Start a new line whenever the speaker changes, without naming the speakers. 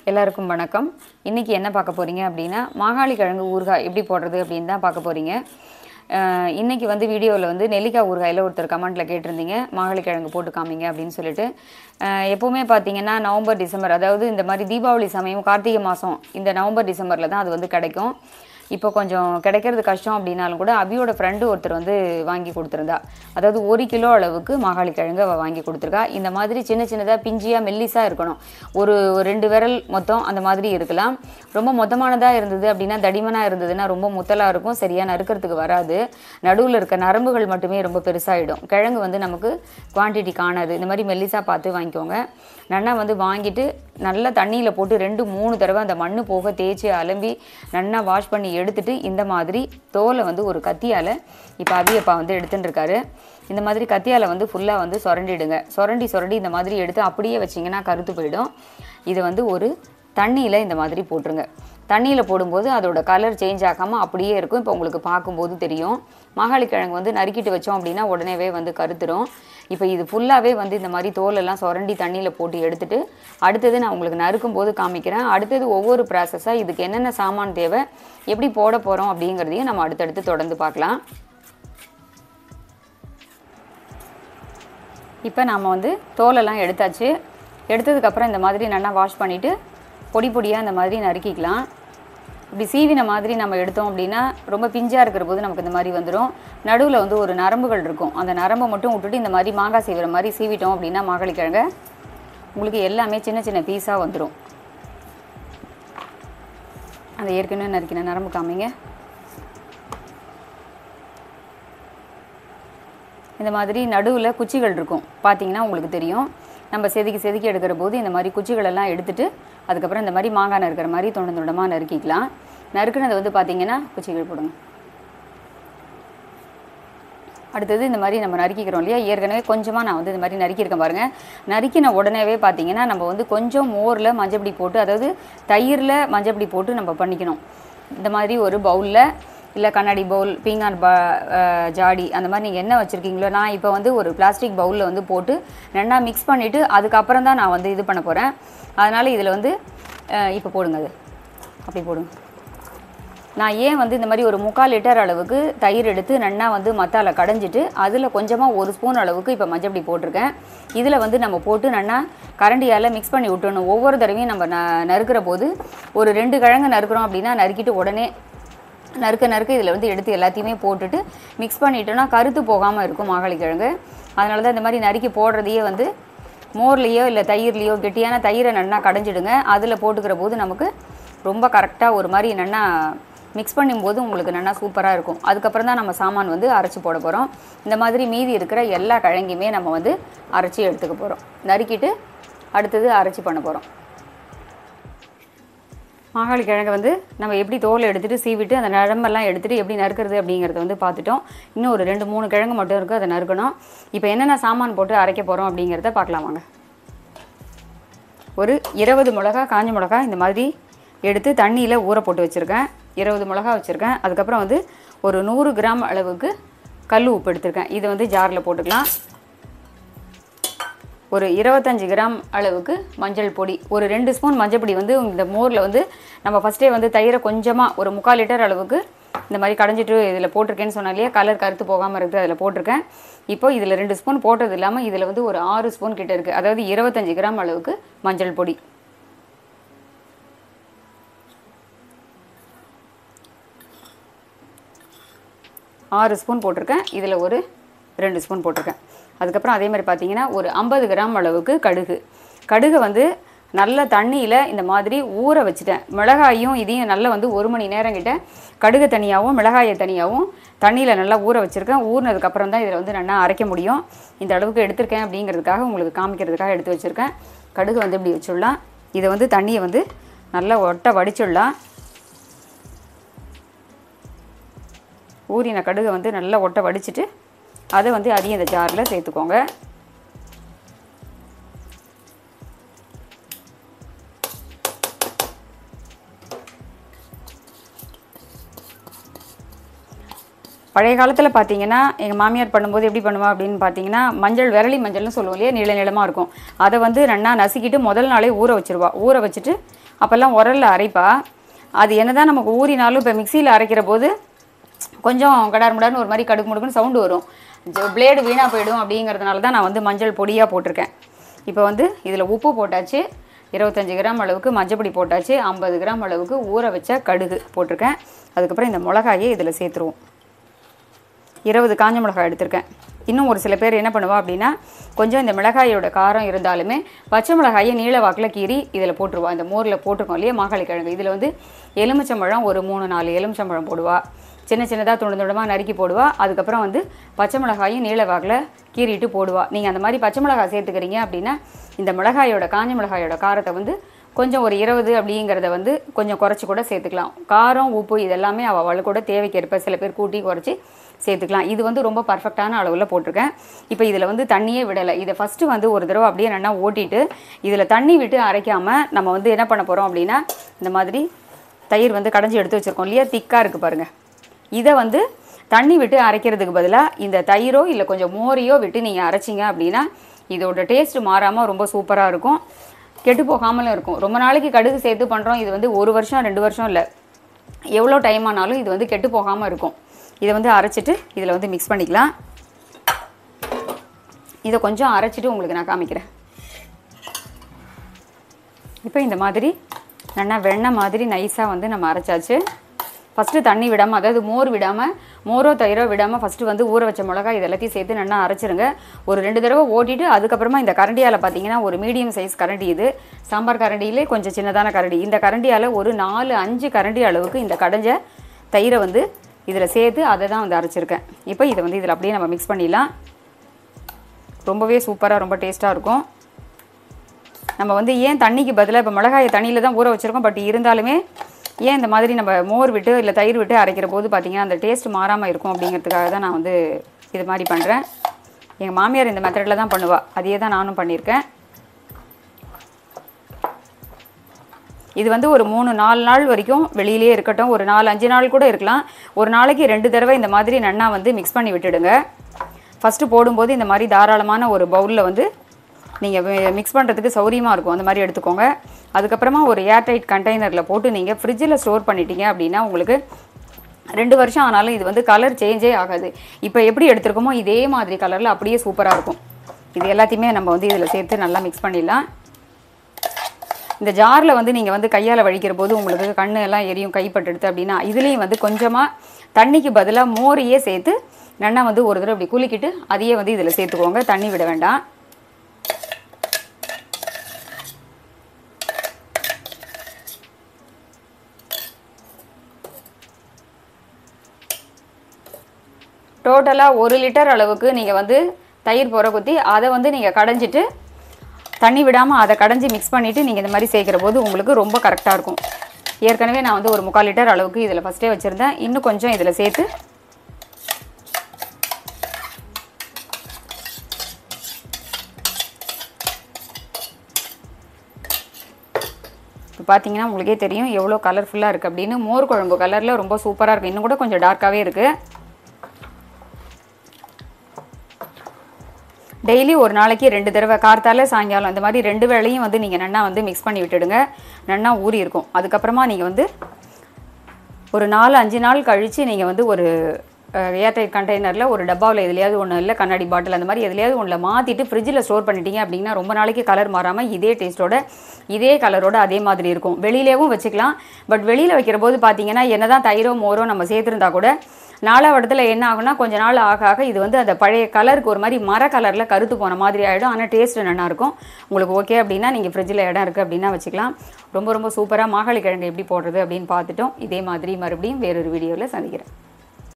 எல்லாருக்கும் வணக்கம் இன்றைக்கி என்ன பார்க்க போகிறீங்க அப்படின்னா மாகாளி கிழங்கு ஊறுகாய் எப்படி போடுறது அப்படின்னு தான் பார்க்க போகிறீங்க இன்றைக்கி வந்து வீடியோவில் வந்து நெல்லிக்காய் ஊறுகாயில் ஒருத்தர் கமெண்ட்டில் கேட்டிருந்தீங்க மாகாளி கிழங்கு போட்டு காமிங்க அப்படின்னு சொல்லிட்டு அஹ், எப்போவுமே பார்த்தீங்கன்னா நவம்பர் டிசம்பர் அதாவது இந்த மாதிரி தீபாவளி சமயம் கார்த்திகை மாதம் இந்த நவம்பர் டிசம்பரில் தான் அது வந்து கிடைக்கும் இப்போ கொஞ்சம் கிடைக்கிறது கஷ்டம் அப்படின்னாலும் கூட அபியோட ஃப்ரெண்டு ஒருத்தர் வந்து வாங்கி கொடுத்துருந்தா அதாவது ஒரு கிலோ அளவுக்கு மாகாளி கிழங்கு அவள் வாங்கி கொடுத்துருக்கா இந்த மாதிரி சின்ன சின்னதாக பிஞ்சியாக மெல்லிஸாக இருக்கணும் ஒரு ஒரு ரெண்டு விரல் மொத்தம் அந்த மாதிரி இருக்கலாம் ரொம்ப மொத்தமானதாக இருந்தது அப்படின்னா தடிமனாக இருந்ததுன்னா ரொம்ப முத்தலாக இருக்கும் சரியாக நறுக்கிறதுக்கு வராது நடுவில் இருக்க நரம்புகள் மட்டுமே ரொம்ப பெருசாகிடும் கிழங்கு வந்து நமக்கு குவான்டிட்டி காணாது இந்த மாதிரி மெல்லிஸாக பார்த்து வாங்கிக்கோங்க நன்னா வந்து வாங்கிட்டு நல்லா தண்ணியில் போட்டு ரெண்டு மூணு தடவை அந்த மண்ணு போக தேய்ச்சி அலம்பி நல்லா வாஷ் பண்ணி எடுத்துட்டு இந்த மாதிரி தோலை வந்து ஒரு கத்தியால் இப்போ அபியப்பா வந்து எடுத்துட்டு இருக்காரு இந்த மாதிரி கத்தியால் வந்து ஃபுல்லாக வந்து சுரண்டிடுங்க சுரண்டி சுரண்டி இந்த மாதிரி எடுத்து அப்படியே வச்சிங்கன்னா கருத்து போயிடும் இது வந்து ஒரு தண்ணியில் இந்த மாதிரி போட்டுருங்க தண்ணியில் போடும்போது அதோட கலர் சேஞ்ச் ஆகாமல் அப்படியே இருக்கும் இப்போ உங்களுக்கு பார்க்கும்போது தெரியும் மாகாளி கிழங்கு வந்து நறுக்கிட்டு வச்சோம் அப்படின்னா உடனேவே வந்து கருத்துரும் இப்போ இது ஃபுல்லாகவே வந்து இந்த மாதிரி தோலெல்லாம் சுரண்டி தண்ணியில் போட்டு எடுத்துட்டு அடுத்தது நான் உங்களுக்கு நறுக்கும் போது காமிக்கிறேன் அடுத்தது ஒவ்வொரு ப்ராசஸாக இதுக்கு என்னென்ன சாமான் தேவை எப்படி போட போகிறோம் அப்படிங்கிறதையும் நம்ம அடுத்தடுத்து தொடர்ந்து பார்க்கலாம் இப்போ நாம் வந்து தோலெல்லாம் எடுத்தாச்சு எடுத்ததுக்கப்புறம் இந்த மாதிரி நல்லா வாஷ் பண்ணிவிட்டு பொடி பொடியாக இந்த மாதிரி நறுக்கிக்கலாம் இப்படி சீவின மாதிரி நம்ம எடுத்தோம் அப்படின்னா ரொம்ப பிஞ்சாக இருக்கிற போது நமக்கு இந்த மாதிரி வந்துடும் நடுவில் வந்து ஒரு நரம்புகள் இருக்கும் அந்த நரம்பை மட்டும் விட்டுட்டு இந்த மாதிரி மாங்காய் சீவிற மாதிரி சீவிட்டோம் அப்படின்னா மாகாளி கிழங்க உங்களுக்கு எல்லாமே சின்ன சின்ன பீஸாக வந்துடும் அந்த ஏற்கனவே நறுக்கின நரம்பு காமிங்க இந்த மாதிரி நடுவில் குச்சிகள் இருக்கும் பார்த்தீங்கன்னா உங்களுக்கு தெரியும் நம்ம செதுக்கி செதுக்கி எடுக்கிற போது இந்த மாதிரி குச்சிகள் எல்லாம் எடுத்துட்டு அதுக்கப்புறம் இந்த மாதிரி மாங்காய் நறுக்கிற மாதிரி தொண்டு தொண்டமாக நறுக்கிக்கலாம் நறுக்குனது வந்து பார்த்தீங்கன்னா குச்சிகள் போடுங்க அடுத்தது இந்த மாதிரி நம்ம நறுக்கிக்கிறோம் இல்லையா ஏற்கனவே கொஞ்சமாக நான் வந்து இந்த மாதிரி நறுக்கியிருக்கேன் பாருங்கள் நறுக்கின உடனேவே பார்த்தீங்கன்னா நம்ம வந்து கொஞ்சம் மோரில் மஞ்சப்பொடி போட்டு அதாவது தயிரில் மஞ்சப்பொடி போட்டு நம்ம பண்ணிக்கணும் இந்த மாதிரி ஒரு பவுலில் இல்லை கண்ணாடி பவுல் பீங்கான் பா அஹ், ஜாடி அந்த மாதிரி நீங்கள் என்ன வச்சுருக்கீங்களோ நான் இப்போ வந்து ஒரு பிளாஸ்டிக் பவுலில் வந்து போட்டு ரெண்டா மிக்ஸ் பண்ணிவிட்டு அதுக்கப்புறம் தான் நான் வந்து இது பண்ண போகிறேன் அதனால் இதில் வந்து அஹ், இப்போ போடுங்க அது அப்படி போடுங்க நான் ஏன் வந்து இந்த மாதிரி ஒரு முக்கால் லிட்டர் அளவுக்கு தயிர் எடுத்து நன்னா வந்து மத்தால கடைஞ்சிட்டு அதில் கொஞ்சமாக ஒரு ஸ்பூன் அளவுக்கு இப்போ மஞ்சப்பொடி போட்டிருக்கேன் இதில் வந்து நம்ம போட்டு நன்னா கரண்டியால் மிக்ஸ் பண்ணி விட்டுணும் ஒவ்வொரு தடவையும் நம்ம ந நறுக்கிற போது ஒரு ரெண்டு கிழங்கு நறுக்கிறோம் அப்படின்னா நறுக்கிட்டு உடனே நறுக்க நறுக்க இதில் வந்து எடுத்து எல்லாத்தையுமே போட்டுட்டு மிக்ஸ் பண்ணிட்டோம்னா கருத்து போகாமல் இருக்கும் மாகாளி கிழங்கு அதனால தான் இந்த மாதிரி நறுக்கி போடுறதையே வந்து மோர்லேயோ இல்லை தயிர்லேயோ கெட்டியான தயிரை நன்னா கடைஞ்சிடுங்க அதில் போட்டுக்கிற போது நமக்கு ரொம்ப கரெக்டாக ஒரு மாதிரி நன்னா மிக்ஸ் பண்ணும்போது உங்களுக்கு நல்லா சூப்பராக இருக்கும் அதுக்கப்புறம் தான் நம்ம சாமான் வந்து அரைச்சி போட போகிறோம் இந்த மாதிரி மீதி இருக்கிற எல்லா கிழங்கையுமே நம்ம வந்து அரைச்சி எடுத்துக்க போகிறோம் நறுக்கிட்டு அடுத்தது அரைச்சி பண்ண போகிறோம் மாகாளி கிழங்கை வந்து நம்ம எப்படி தோலை எடுத்துகிட்டு சீவிட்டு அந்த நரம்பெல்லாம் எடுத்துகிட்டு எப்படி நறுக்கிறது அப்படிங்கிறத வந்து பார்த்துட்டோம் இன்னும் ஒரு ரெண்டு மூணு கிழங்கு மட்டும் இருக்குது அதை நறுக்கணும் இப்போ என்னென்ன சாமான் போட்டு அரைக்க போகிறோம் அப்படிங்கிறத பார்க்கலாம் வாங்க ஒரு இருபது மிளகா காஞ்ச மிளகா இந்த மாதிரி எடுத்து தண்ணியில் ஊற போட்டு வச்சுருக்கேன் இருபது மிளகா வச்சுருக்கேன் அதுக்கப்புறம் வந்து ஒரு நூறு கிராம் அளவுக்கு கல் உப்பு எடுத்திருக்கேன் இதை வந்து ஜாரில் போட்டுக்கலாம் ஒரு இருபத்தஞ்சி கிராம் அளவுக்கு மஞ்சள் பொடி ஒரு ரெண்டு ஸ்பூன் மஞ்சள் பொடி வந்து இந்த மோரில் வந்து நம்ம ஃபஸ்ட்டே வந்து தயிரை கொஞ்சமாக ஒரு முக்கால் லிட்டர் அளவுக்கு இந்த மாதிரி கடைஞ்சிட்டு இதில் போட்டிருக்கேன்னு சொன்னா இல்லையா கலர் கருத்து போகாமல் இருக்குது அதில் போட்டிருக்கேன் இப்போ இதில் ரெண்டு ஸ்பூன் போட்டது இல்லாமல் இதில் வந்து ஒரு ஆறு ஸ்பூன் கிட்ட இருக்குது அதாவது இருபத்தஞ்சி கிராம் அளவுக்கு மஞ்சள் பொடி ஆறு ஸ்பூன் போட்டிருக்கேன் இதில் ஒரு ரெண்டு ஸ்பூன் போட்டிருக்கேன் அதுக்கப்புறம் அதே மாதிரி பார்த்தீங்கன்னா ஒரு ஐம்பது கிராம் அளவுக்கு கடுகு கடுகை வந்து நல்ல தண்ணியில் இந்த மாதிரி ஊற வச்சுட்டேன் மிளகாயும் இதையும் நல்லா வந்து ஒரு மணி நேரம் கிட்ட கடுகு தனியாகவும் மிளகாயை தனியாகவும் தண்ணியில் நல்லா ஊற வச்சுருக்கேன் ஊறினதுக்கப்புறம் தான் இதில் வந்து நல்லா அரைக்க முடியும் இந்த அளவுக்கு எடுத்திருக்கேன் அப்படிங்கிறதுக்காக உங்களுக்கு காமிக்கிறதுக்காக எடுத்து வச்சுருக்கேன் கடுகு வந்து இப்படி வச்சுடலாம் இதை வந்து தண்ணியை வந்து நல்லா ஒட்ட வடிச்சிடலாம் ஊறின கடுகை வந்து நல்லா ஒட்ட வடிச்சிட்டு அதை வந்து அதையும் இந்த ஜாரில் சேர்த்துக்கோங்க பழைய காலத்தில் பார்த்தீங்கன்னா எங்கள் மாமியார் பண்ணும்போது எப்படி பண்ணுவா அப்படின்னு பார்த்தீங்கன்னா மஞ்சள் விரலி மஞ்சள்னு சொல்லுவோம் இல்லையா நீள நீளமாக இருக்கும் அதை வந்து ரெண்டா நசுக்கிட்டு முதல் நாளே ஊற வச்சிருவா ஊற வச்சுட்டு அப்போல்லாம் உரல்ல அரைப்பா அது என்னதான் நமக்கு ஊறினாலும் இப்போ மிக்சியில் அரைக்கிற போது கொஞ்சம் கடார் முடார்னு ஒரு மாதிரி கடுக்கு முடுக்குன்னு சவுண்டு வரும் பிளேடு வீணாக போயிடும் அப்படிங்கிறதுனால தான் நான் வந்து மஞ்சள் பொடியாக போட்டிருக்கேன் இப்போ வந்து இதில் உப்பு போட்டாச்சு இருபத்தஞ்சி கிராம் அளவுக்கு மஞ்சப்பொடி போட்டாச்சு ஐம்பது கிராம் அளவுக்கு ஊற வச்ச கடுகு போட்டிருக்கேன் அதுக்கப்புறம் இந்த மிளகாயை இதில் சேர்த்துருவோம் இருபது காஞ்ச மிளகாய் எடுத்திருக்கேன் இன்னும் ஒரு சில பேர் என்ன பண்ணுவா அப்படின்னா கொஞ்சம் இந்த மிளகாயோட காரம் இருந்தாலுமே பச்சை மிளகாயை நீள வாக்கில் கீறி இதில் போட்டுருவா இந்த மோரில் போட்டிருக்கோம் இல்லையா மாகாளி கிழங்கு இதில் வந்து எலுமிச்சம்பழம் ஒரு மூணு நாலு எலுமிச்சம்பழம் போடுவா சின்ன சின்னதாக துண்டு துண்டமாக நறுக்கி போடுவா அதுக்கப்புறம் வந்து பச்சை மிளகாயும் நீள வாக்கில் கீறிட்டு போடுவா நீங்கள் அந்த மாதிரி பச்சை மிளகாய் சேர்த்துக்கிறீங்க அப்படின்னா இந்த மிளகாயோட காஞ்ச மிளகாயோட காரத்தை வந்து கொஞ்சம் ஒரு இருபது அப்படிங்கிறத வந்து கொஞ்சம் குறைச்சி கூட சேர்த்துக்கலாம் காரம் உப்பு இதெல்லாமே அவள் கூட தேவைக்கேற்ப சில பேர் கூட்டி குறைச்சி சேர்த்துக்கலாம் இது வந்து ரொம்ப பர்ஃபெக்டான அளவில் போட்டிருக்கேன் இப்போ இதில் வந்து தண்ணியே விடலை இதை ஃபஸ்ட்டு வந்து ஒரு தடவை அப்படியே நல்லா ஓட்டிட்டு இதில் தண்ணி விட்டு அரைக்காமல் நம்ம வந்து என்ன பண்ண போகிறோம் அப்படின்னா இந்த மாதிரி தயிர் வந்து கடைஞ்சி எடுத்து வச்சுருக்கோம் இல்லையா திக்காக இருக்குது பாருங்கள் இதை வந்து தண்ணி விட்டு அரைக்கிறதுக்கு பதிலாக இந்த தயிரோ இல்லை கொஞ்சம் மோரையோ விட்டு நீங்கள் அரைச்சிங்க அப்படின்னா இதோட டேஸ்ட் மாறாமல் ரொம்ப சூப்பராக இருக்கும் கெட்டு போகாமலும் இருக்கும் ரொம்ப நாளைக்கு கடுகு சேர்த்து பண்ணுறோம் இது வந்து ஒரு வருஷம் ரெண்டு வருஷம் இல்லை எவ்வளோ டைம் ஆனாலும் இது வந்து கெட்டு போகாமல் இருக்கும் இதை வந்து அரைச்சிட்டு இதில் வந்து மிக்ஸ் பண்ணிக்கலாம் இதை கொஞ்சம் அரைச்சிட்டு உங்களுக்கு நான் காமிக்கிறேன் இப்போ இந்த மாதிரி நல்லா வெண்ணெய் மாதிரி நைஸாக வந்து நம்ம அரைச்சாச்சு ஃபஸ்ட்டு தண்ணி விடாமல் அதாவது மோர் விடாமல் மோரோ தயிரோ விடாமல் ஃபஸ்ட்டு வந்து ஊற வச்ச மிளகாய் இது எல்லாத்தையும் சேர்த்து நல்லா அரைச்சிருங்க ஒரு ரெண்டு தடவை ஓட்டிட்டு அதுக்கப்புறமா இந்த கரண்டியால் பார்த்தீங்கன்னா ஒரு மீடியம் சைஸ் கரண்டி இது சாம்பார் கரண்டியிலே கொஞ்சம் சின்னதான கரண்டி இந்த கரண்டியால் ஒரு நாலு அஞ்சு கரண்டி அளவுக்கு இந்த கடைஞ்ச தயிரை வந்து இதில் சேர்த்து அதை தான் வந்து அரைச்சிருக்கேன் இப்போ இதை வந்து இதில் அப்படியே நம்ம மிக்ஸ் பண்ணிடலாம் ரொம்பவே சூப்பராக ரொம்ப டேஸ்ட்டாக இருக்கும் நம்ம வந்து ஏன் தண்ணிக்கு பதிலாக இப்போ மிளகாயை தண்ணியில் தான் ஊற வச்சுருக்கோம் பட் இருந்தாலுமே ஏன் இந்த மாதிரி நம்ம மோர் விட்டு இல்லை தயிர் விட்டு அரைக்கிற போது பார்த்தீங்கன்னா அந்த டேஸ்ட் மாறாமல் இருக்கும் அப்படிங்கிறதுக்காக தான் நான் வந்து இது மாதிரி பண்ணுறேன் எங்கள் மாமியார் இந்த மெத்தடில் தான் பண்ணுவாள் அதையே தான் நானும் பண்ணியிருக்கேன் இது வந்து ஒரு மூணு நாலு நாள் வரைக்கும் வெளியிலே இருக்கட்டும் ஒரு நாலு அஞ்சு நாள் கூட இருக்கலாம் ஒரு நாளைக்கு ரெண்டு தடவை இந்த மாதிரி நன்னா வந்து மிக்ஸ் பண்ணி விட்டுடுங்க ஃபஸ்ட்டு போடும்போது இந்த மாதிரி தாராளமான ஒரு பவுலில் வந்து நீங்கள் மிக்ஸ் பண்ணுறதுக்கு சௌரியமாக இருக்கும் அந்த மாதிரி எடுத்துக்கோங்க அதுக்கப்புறமா ஒரு ஏர்டைட் கண்டெய்னரில் போட்டு நீங்கள் ஃப்ரிட்ஜில் ஸ்டோர் பண்ணிட்டீங்க அப்படின்னா உங்களுக்கு ரெண்டு வருஷம் ஆனாலும் இது வந்து கலர் சேஞ்சே ஆகாது இப்போ எப்படி எடுத்திருக்கோமோ இதே மாதிரி கலரில் அப்படியே சூப்பராக இருக்கும் இது எல்லாத்தையுமே நம்ம வந்து இதில் சேர்த்து நல்லா மிக்ஸ் பண்ணிடலாம் இந்த ஜாரில் வந்து நீங்கள் வந்து கையால் வழிக்கிற போது உங்களுக்கு கண்ணு எல்லாம் எரியும் கைப்பட்டுடுது அப்படின்னா இதுலேயும் வந்து கொஞ்சமாக தண்ணிக்கு பதிலாக மோரையே சேர்த்து நல்லா வந்து ஒரு தடவை இப்படி குலுக்கிட்டு அதையே வந்து இதில் சேர்த்துக்கோங்க தண்ணி விட வேண்டாம் டோட்டலாக ஒரு லிட்டர் அளவுக்கு நீங்கள் வந்து தயிர் புற குத்தி அதை வந்து நீங்கள் கடைஞ்சிட்டு தண்ணி விடாமல் அதை கடைஞ்சி மிக்ஸ் பண்ணிவிட்டு நீங்கள் இந்த மாதிரி சேர்க்குற போது உங்களுக்கு ரொம்ப கரெக்டாக இருக்கும் ஏற்கனவே நான் வந்து ஒரு முக்கால் லிட்டர் அளவுக்கு இதில் ஃபஸ்ட்டே வச்சுருந்தேன் இன்னும் கொஞ்சம் இதில் சேர்த்து இப்போ பார்த்தீங்கன்னா உங்களுக்கே தெரியும் எவ்வளோ கலர்ஃபுல்லாக இருக்குது அப்படின்னு மோர் குழம்பு கலரில் ரொம்ப சூப்பராக இருக்குது இன்னும் கூட கொஞ்சம் டார்க்காகவே இருக்குது டெய்லி ஒரு நாளைக்கு ரெண்டு தடவை கார்த்தால சாயங்காலம் இந்த மாதிரி ரெண்டு வேளையும் வந்து நீங்கள் நன்னா வந்து மிக்ஸ் பண்ணி விட்டுடுங்க நன்னா ஊறி இருக்கும் அதுக்கப்புறமா நீங்கள் வந்து ஒரு நாலு அஞ்சு நாள் கழித்து நீங்கள் வந்து ஒரு ஏர்டைட் கண்டெய்னரில் ஒரு டப்பாவில் எதுலையாவது ஒன்று இல்லை கண்ணாடி பாட்டில் அந்த மாதிரி எதுலையாவது ஒன்றில் மாற்றிட்டு ஃப்ரிட்ஜில் ஸ்டோர் பண்ணிட்டீங்க அப்படின்னா ரொம்ப நாளைக்கு கலர் மாறாமல் இதே டேஸ்ட்டோட இதே கலரோட அதே மாதிரி இருக்கும் வெளியிலேயும் வச்சுக்கலாம் பட் வெளியில் வைக்கிற போது பார்த்தீங்கன்னா என்ன தான் தயிரோ மோரோ நம்ம சேர்த்துருந்தா கூட நாலாவடத்தில் என்ன ஆகும்னா கொஞ்ச நாள் ஆக ஆக இது வந்து அந்த பழைய கலருக்கு ஒரு மாதிரி மர கலரில் கருத்து போன மாதிரி ஆகிடும் ஆனால் டேஸ்ட் நல்லா இருக்கும் உங்களுக்கு ஓகே அப்படின்னா நீங்கள் ஃப்ரிட்ஜில் இடம் இருக்குது அப்படின்னா வச்சுக்கலாம் ரொம்ப ரொம்ப சூப்பராக மாகாளி கிழங்கு எப்படி போடுறது அப்படின்னு பார்த்துட்டோம் இதே மாதிரி மறுபடியும் வேறொரு வீடியோவில் சந்திக்கிறேன்